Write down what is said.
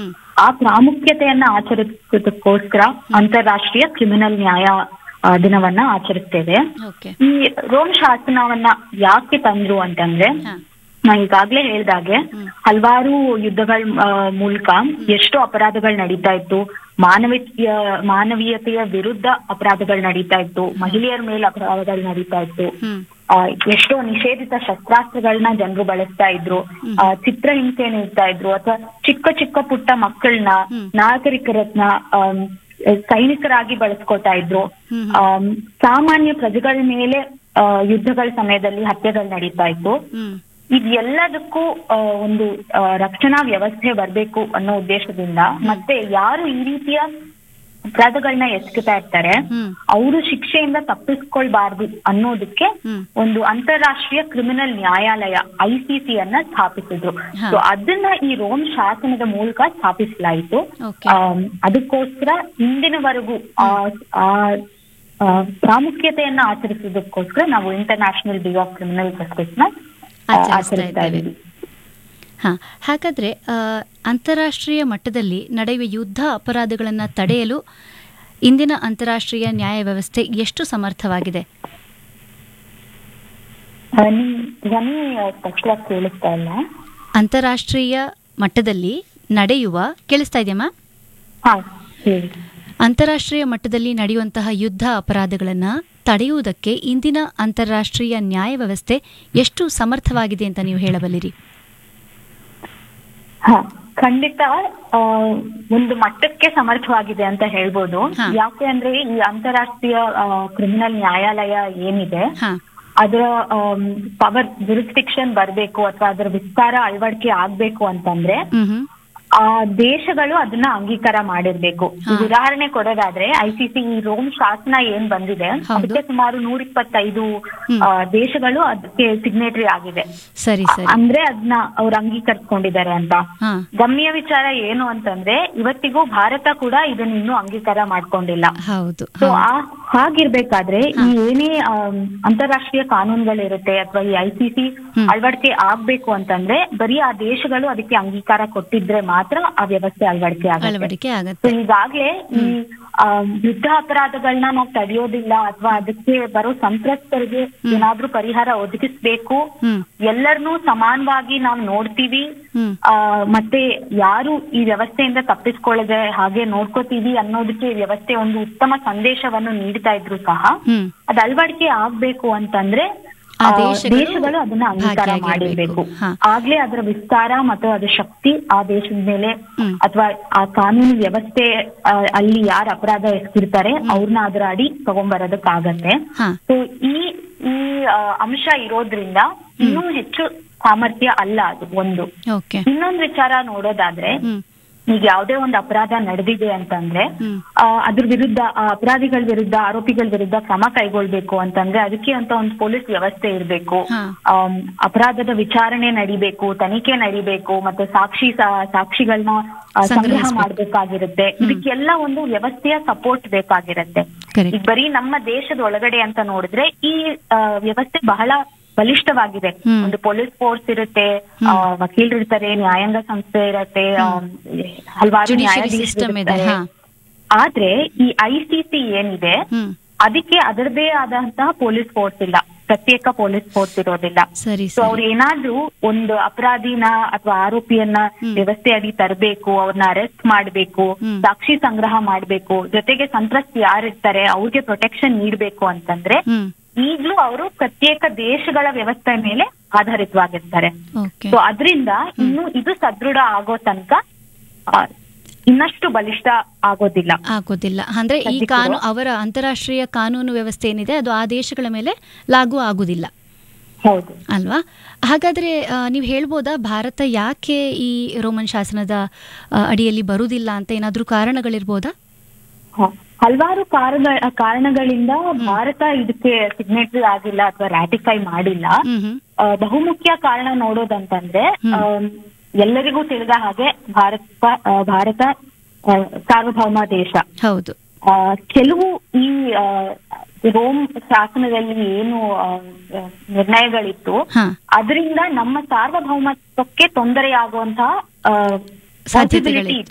ಹ್ಮ್ ಆ ಪ್ರಾಮುಖ್ಯತೆಯನ್ನ ಆಚರಿಸೋದಕ್ಕೋಸ್ಕರ ಅಂತಾರಾಷ್ಟ್ರೀಯ ಕ್ರಿಮಿನಲ್ ನ್ಯಾಯ ಆ, ದಿನವನ್ನ ಆಚರಿಸ್ತೇವೆ ಓಕೆ ಈ ರೋಮ್ ಶಾಸನವನ್ನ ಯಾಕೆ ತಂದ್ರು ಅಂತಂದ್ರೆ ಹಾ ನಾ ಈಗಾಗ್ಲೇ ಹೇಳ್ದಾಗೆ ಹ್ಮ್. ಹಲವಾರು ಯುದ್ಧಗಳ ಆ, ಮೂಲಕ ಎಷ್ಟು ಅಪರಾಧಗಳು ನಡೀತಾ ಇತ್ತು ಮಾನವೀಯ ಮಾನವೀಯತೆಯ ವಿರುದ್ಧ ಅಪರಾಧಗಳು ನಡೀತಾ ಇತ್ತು ಮಹಿಳೆಯರ ಮೇಲೆ ಅಪರಾಧಗಳು ನಡೀತಾ ಇತ್ತು ಹ್ಮ್ ಆ, ಎಷ್ಟೋ ನಿಷೇಧಿತ ಶಸ್ತ್ರಾಸ್ತ್ರಗಳನ್ನ ಜನರು ಬಳಸ್ತಾ ಇದ್ರು ಆ, ಚಿತ್ರಹಿಂಸೆ ನೀಡ್ತಾ ಇದ್ರು ಅಥವಾ ಚಿಕ್ಕ ಚಿಕ್ಕ ಪುಟ್ಟ ಮಕ್ಕಳನ್ನ ಹ್ಮ್. ನಾಗರಿಕರನ್ನ ಆಮ್, ಸೈನಿಕರಾಗಿ ಬಳಸ್ಕೊತಾ ಇದ್ರು ಹ್ಮ್ ಆಮ್, ಸಾಮಾನ್ಯ ಪ್ರಜೆಗಳ ಮೇಲೆ ಆ, ಯುದ್ಧಗಳ ಸಮಯದಲ್ಲಿ ಹತ್ಯೆಗಳು ನಡೀತಾ ಇತ್ತು ಹ್ಮ್ ಇದೆಲ್ಲದಕ್ಕೂ ಆ, ಒಂದು ಆ, ರಕ್ಷಣಾ ವ್ಯವಸ್ಥೆ ಬರಬೇಕು ಅನ್ನೋ ಉದ್ದೇಶದಿಂದ ಮತ್ತೆ ಯಾರು ಈ ರೀತಿಯ ಅಪರಾಧಗಳನ್ನ ಎಸಗುತ್ತಾ ಇರ್ತಾರೆ ಹ್ಮ್ ಅವರು ಶಿಕ್ಷೆಯಿಂದ ತಪ್ಪಿಸ್ಕೊಳ್ಬಾರ್ದು ಅನ್ನೋದಕ್ಕೆ ಹ್ಮ್ ಒಂದು ಅಂತಾರಾಷ್ಟ್ರೀಯ ಕ್ರಿಮಿನಲ್ ನ್ಯಾಯಾಲಯ ಐಸಿಸಿ ಅನ್ನ ಸ್ಥಾಪಿಸಿದ್ರು ಹಾ. ಸೊ ಅದನ್ನ ಈ ರೋಮ್ ಶಾಸನದ ಮೂಲಕ ಸ್ಥಾಪಿಸಲಾಯಿತು ಓಕೆ ಆಮ್, ಅದಕ್ಕೋಸ್ಕರ ಇಂದಿನವರೆಗೂ ಆ ಆ ಆ, ಪ್ರಾಮುಖ್ಯತೆಯನ್ನ ಆಚರಿಸೋದಕ್ಕೋಸ್ಕರ ನಾವು international day of criminal justice ನ ಆ, ಆಚರಿಸ್ತಾ ಆಚರಿಸ್ತಾ ಇದ್ದೇವೆ. ಇದ್ದೀವಿ ಹಾ ಹಾಗಾದ್ರೆ ಆ, ಅಂತಾರಾಷ್ಟ್ರೀಯ ಮಟ್ಟದಲ್ಲಿ ನಡೆಯುವ ಯುದ್ಧ ಅಪರಾಧಗಳನ್ನು ತಡೆಯಲು ಇಂದಿನ ಅಂತಾರಾಷ್ಟ್ರೀಯ ನ್ಯಾಯ ವ್ಯವಸ್ಥೆ ಎಷ್ಟು ಸಮರ್ಥವಾಗಿದೆ ಆ, ನಿಮ್ ಧ್ವನಿ ಸ್ಪಷ್ಟವಾಗಿ ಕೇಳಿಸ್ತಾ ಇಲ್ಲ ಅಂತಾರಾಷ್ಟ್ರೀಯ ಮಟ್ಟದಲ್ಲಿ ನಡೆಯುವ ಕೇಳಿಸ್ತಾ ಇದೆಯಮ್ಮ ಹಾ ಹೇಳಿ ಅಂತಾರಾಷ್ಟ್ರೀಯ ಮಟ್ಟದಲ್ಲಿ ನಡೆಯುವಂತಹ ಯುದ್ಧ ಅಪರಾಧಗಳನ್ನು ತಡೆಯುವುದಕ್ಕೆ ಇಂದಿನ ಅಂತಾರಾಷ್ಟ್ರೀಯ ನ್ಯಾಯ ವ್ಯವಸ್ಥೆ ಎಷ್ಟು ಸಮರ್ಥವಾಗಿದೆ ಅಂತ ನೀವು ಹೇಳಬಲ್ಲಿರಿ ಹಾ ಖಂಡಿತ ಆ, ಒಂದು ಮಟ್ಟಕ್ಕೆ ಸಮರ್ಥವಾಗಿದೆ ಅಂತ ಹೇಳ್ಬೋದು ಹಾ. ಯಾಕೆ ಅಂದ್ರೆ ಈ ಅಂತಾರಾಷ್ಟ್ರೀಯ ಕ್ರಿಮಿನಲ್ ನ್ಯಾಯಾಲಯ ಏನಿದೆ ಹಾ ಅದರ ಪವರ್ ಜುರಿಸ್ಟಿಕ್ಷನ್ ಬರ್ಬೇಕು ಅಥವಾ ಅದರ ವಿಸ್ತಾರ ಅಳವಡಿಕೆ ಆಗ್ಬೇಕು ಅಂತಂದ್ರೆ ಹ್ಮ್ ಹ್ಮ್ ಆ ದೇಶಗಳು ಅದನ್ನ ಅಂಗೀಕಾರ ಮಾಡಿರ್ಬೇಕು ಹಾ. ಈಗ ಉದಾಹರಣೆ ಕೊಡೋದಾದ್ರೆ ಐಸಿಸಿ ಈ ರೋಮ್ ಶಾಸನ ಏನ್ ಬಂದಿದೆ ಹೌದು. ಅದಕ್ಕೆ ಸುಮಾರು ನೂರ ಇಪ್ಪತ್ತೈದು ಹ್ಮ್. ದೇಶಗಳು ಅದಕ್ಕೆ ಸಿಗ್ನೇಟರಿ ಆಗಿದೆ ಸರಿ ಸರಿ ಅಂದ್ರೆ ಅದನ್ನ ಅವ್ರು ಅಂಗೀಕರಿಸ್ಕೊಂಡಿದ್ದಾರೆ ಅಂತ ಹಾ ಗಮ್ಯ ವಿಚಾರ ಏನು ಅಂತಂದ್ರೆ ಇವತ್ತಿಗೂ ಭಾರತ ಕೂಡ ಇದನ್ನ ಇನ್ನೂ ಅಂಗೀಕಾರ ಮಾಡ್ಕೊಂಡಿಲ್ಲ ಹೌದು ಸೊ ಹೌದು. ಆ ಹಾಗಿರ್ಬೇಕಾದ್ರೆ ಹಾ. ಈ ಏನೇ ಆಮ್, ಅಂತಾರಾಷ್ಟ್ರೀಯ ಕಾನೂನುಗಳಿರುತ್ತೆ ಅಥವಾ ಈ ಐಸಿಸಿ ಹ್ಮ್. ಅಳವಡಿಕೆ ಆಗ್ಬೇಕು ಅಂತಂದ್ರೆ ಬರೀ ಆ ದೇಶಗಳು ಅದಕ್ಕೆ ಅಂಗೀಕಾರ ಕೊಟ್ಟಿದ್ರೆ ಮಾತ್ರ ಆ ವ್ಯವಸ್ಥೆ ಅಳವಡಿಕೆ ಆಗುತ್ತೆ ಅಳವಡಿಕೆ ಸೊ ಆಗತ್ತೆ ಈಗಾಗ್ಲೇ ಈ ಆಮ್, ಯುದ್ಧ ಅಪರಾಧಗಳನ್ನ ನಾವು ತಡೆಯೋದಿಲ್ಲ ಅಥವಾ ಅದಕ್ಕೆ ಬರೋ ಸಂತ್ರಸ್ತರಿಗೆ ಹ್ಮ್. ಏನಾದ್ರೂ ಪರಿಹಾರ ಒದಗಿಸ್ಬೇಕು ಹ್ಮ್ ಎಲ್ಲರನ್ನೂ ಸಮಾನವಾಗಿ ನಾವು ನೋಡ್ತೀವಿ ಹ್ಮ್ ಆ, ಮತ್ತೆ ಯಾರು ಈ ವ್ಯವಸ್ಥೆಯಿಂದ ತಪ್ಪಿಸ್ಕೊಳ್ಳದೆ ಹಾಗೆ ನೋಡ್ಕೋತೀವಿ ಅನ್ನೋದಕ್ಕೆ ಈ ವ್ಯವಸ್ಥೆ ಒಂದು ಉತ್ತಮ ಸಂದೇಶವನ್ನು ನೀಡ್ತಾ ಇದ್ರು ಸಹ ಹ್ಮ್ ಅದ್ ಅಳವಡಿಕೆ ಆಗ್ಬೇಕು ಅಂತಂದ್ರೆ ಆ ಆ, ದೇಶಗಳು ದೇಶಗಳು ಅದನ್ನ ಅಂಗೀಕಾರ ಭಾಗಿಯಾಗಿರ್ಬೇಕು. ಮಾಡಿರ್ಬೇಕು ಹಾ. ಆಗ್ಲೇ ಅದರ ವಿಸ್ತಾರ ಮತ್ತು ಅದರ ಶಕ್ತಿ ಆ ದೇಶದ ಮೇಲೆ ಹ್ಮ್. ಅಥವಾ ಆ ಕಾನೂನು ವ್ಯವಸ್ಥೆ ಆ, ಅಲ್ಲಿ ಯಾರು ಅಪರಾಧ ಎಸಗಿರ್ತಾರೆ ಅವ್ರನ್ನ ಅದರ ಅಡಿ ತಗೊಂಡ್ಬರೋದಕ್ಕಾಗತ್ತೆ ಹಾ ಸೊ ಈ ಈ ಆ, ಅಂಶ ಇರೋದ್ರಿಂದ ಇನ್ನೂ ಹೆಚ್ಚು ಸಾಮರ್ಥ್ಯ ಅಲ್ಲ ಅದು ಒಂದು ಓಕೆ ಇನ್ನೊಂದು ವಿಚಾರ ನೋಡೋದಾದ್ರೆ ಹ್ಮ್ ಈಗ ಯಾವುದೇ ಒಂದು ಅಪರಾಧ ನಡೆದಿದೆ ಅಂತಂದ್ರೆ ಹ್ಮ್ ಆ, ಅದ್ರ ವಿರುದ್ಧ ಆ ಅಪರಾಧಿಗಳ ವಿರುದ್ಧ ಆರೋಪಿಗಳ ವಿರುದ್ಧ ಕ್ರಮ ಕೈಗೊಳ್ಬೇಕು ಅಂತಂದ್ರೆ ಅದಕ್ಕೆ ಅಂತ ಒಂದು ಪೊಲೀಸ್ ವ್ಯವಸ್ಥೆ ಇರಬೇಕು ಹಾ. ಅಪರಾಧದ ವಿಚಾರಣೆ ನಡಿಬೇಕು ತನಿಖೆ ನಡಿಬೇಕು ಮತ್ತೆ ಸಾಕ್ಷಿ ಸಾ- ಸಾಕ್ಷಿಗಳನ್ನ ಆ, ಸಂಗ್ರಹ ಸಂಗ್ರಹಿಸ್ಬೇಕು. ಮಾಡ್ಬೇಕಾಗಿರುತ್ತೆ ಇದಕ್ಕೆಲ್ಲ ಒಂದು ವ್ಯವಸ್ಥೆಯ ಸಪೋರ್ಟ್ ಬೇಕಾಗಿರುತ್ತೆ ಕರೆಕ್ಟ್ ಈಗ ಬರೀ ನಮ್ಮ ದೇಶದ ಒಳಗಡೆ ಅಂತ ನೋಡಿದ್ರೆ ಈ ಆ, ವ್ಯವಸ್ಥೆ ಬಹಳ ಬಲಿಷ್ಠವಾಗಿದೆ ಹ್ಮ್. ಒಂದು ಪೊಲೀಸ್ ಫೋರ್ಸ್ ಇರುತ್ತೆ ಆ, ವಕೀಲರು ಇರ್ತಾರೆ ನ್ಯಾಯಾಂಗ ಸಂಸ್ಥೆ ಇರತ್ತೆ ಆ, ಹಲವಾರು ಜುಡಿಷಿಯರಿ ನ್ಯಾಯಾಧೀಶರು ಸಿಸ್ಟಮ್ ಇದೆ ಇರ್ತಾರೆ. ಹಾ ಆದ್ರೆ ಈ ಐಸಿಸಿ ಏನಿದೆ ಹ್ಮ್ ಅದಕ್ಕೆ ಅದರದೇ ಆದಂತಹ ಪೊಲೀಸ್ ಫೋರ್ಸ್ ಇಲ್ಲ ಪ್ರತ್ಯೇಕ ಪೊಲೀಸ್ ಫೋರ್ಸ್ ಇರೋದಿಲ್ಲ ಸರಿ ಸೊ ಸರಿ ಅವ್ರು ಏನಾದ್ರೂ ಒಂದು ಅಪರಾಧಿನ ಅಥವಾ ಆರೋಪಿಯನ್ನ ಹ್ಮ್. ವ್ಯವಸ್ಥೆ ಅಡಿ ತರಬೇಕು ಅವ್ರನ್ನ ಅರೆಸ್ಟ್ ಮಾಡ್ಬೇಕು ಹ್ಮ್. ಸಾಕ್ಷಿ ಸಂಗ್ರಹ ಮಾಡ್ಬೇಕು ಜೊತೆಗೆ ಸಂತ್ರಸ್ತ ಯಾರಿರ್ತಾರೆ ಅವ್ರಿಗೆ ಪ್ರೊಟೆಕ್ಷನ್ ನೀಡ್ಬೇಕು ಅಂತಂದ್ರೆ ಹ್ಮ್ ಈಗ್ಲೂ ಅವರು ಪ್ರತ್ಯೇಕ ದೇಶಗಳ ವ್ಯವಸ್ಥೆ ಮೇಲೆ ಆಧಾರಿತವಾಗಿರ್ತಾರೆ ಓಕೆ ಸೊ ಅದರಿಂದ ಇನ್ನು ಇದು ಸದೃಢ ಆಗೋ ತನಕ ಆ, ಇನ್ನಷ್ಟು ಬಲಿಷ್ಠ ಆಗೋದಿಲ್ಲ ಆಗೋದಿಲ್ಲ ಅಂದ್ರೆ ಈ ಸದ್ಯಕ್ಕೆ ಕಾನೂನು ಅವರ ಅಂತಾರಾಷ್ಟ್ರೀಯ ಕಾನೂನು ವ್ಯವಸ್ಥೆ ಏನಿದೆ ಅದು ಆ ದೇಶಗಳ ಮೇಲೆ ಲಾಗು ಆಗುದಿಲ್ಲ ಹೌದು ಅಲ್ವಾ ಹಾಗಾದ್ರೆ ಆ, ನೀವು ಹೇಳ್ಬೋದಾ ಭಾರತ ಯಾಕೆ ಈ ರೋಮನ್ ಶಾಸನದ ಆ, ಅಡಿಯಲ್ಲಿ ಬರುವುದಿಲ್ಲ ಅಂತ ಏನಾದ್ರೂ ಕಾರಣಗಳಿರ್ಬೋದಾ ಹ. ಹಲವಾರು ಕಾರಣ ಕಾರಣಗಳಿಂದ ಭಾರತ ಇದಕ್ಕೆ ಸಿಗ್ನೇಟರಿ ಆಗಿಲ್ಲ ಅಥವಾ ರಾಟಿಫೈ ಮಾಡಿಲ್ಲ ಹ್ಮ್ ಹ್ಮ್ ಆ, ಬಹುಮುಖ್ಯ ಕಾರಣ ನೋಡೋದಂತಂದ್ರೆ ಹ್ಮ್. ಆಮ್, ಎಲ್ಲರಿಗೂ ತಿಳಿದ ಹಾಗೆ ಭಾರತ ಆ, ಭಾರತ ಆ, ಸಾರ್ವಭೌಮ ದೇಶ ಹೌದು ಆ, ಕೆಲವು ಈ ಆ, ರೋಮ್ ಶಾಸನದಲ್ಲಿ ಏನು ಆ, ಆ, ನಿರ್ಣಯಗಳಿತ್ತು ಹಾ ಅದರಿಂದ ನಮ್ಮ ಸಾರ್ವಭೌಮತ್ವಕ್ಕೆ ತೊಂದರೆಯಾಗುವಂತಹ ಸಾಧ್ಯತೆಗಳಿತ್ತು. possibility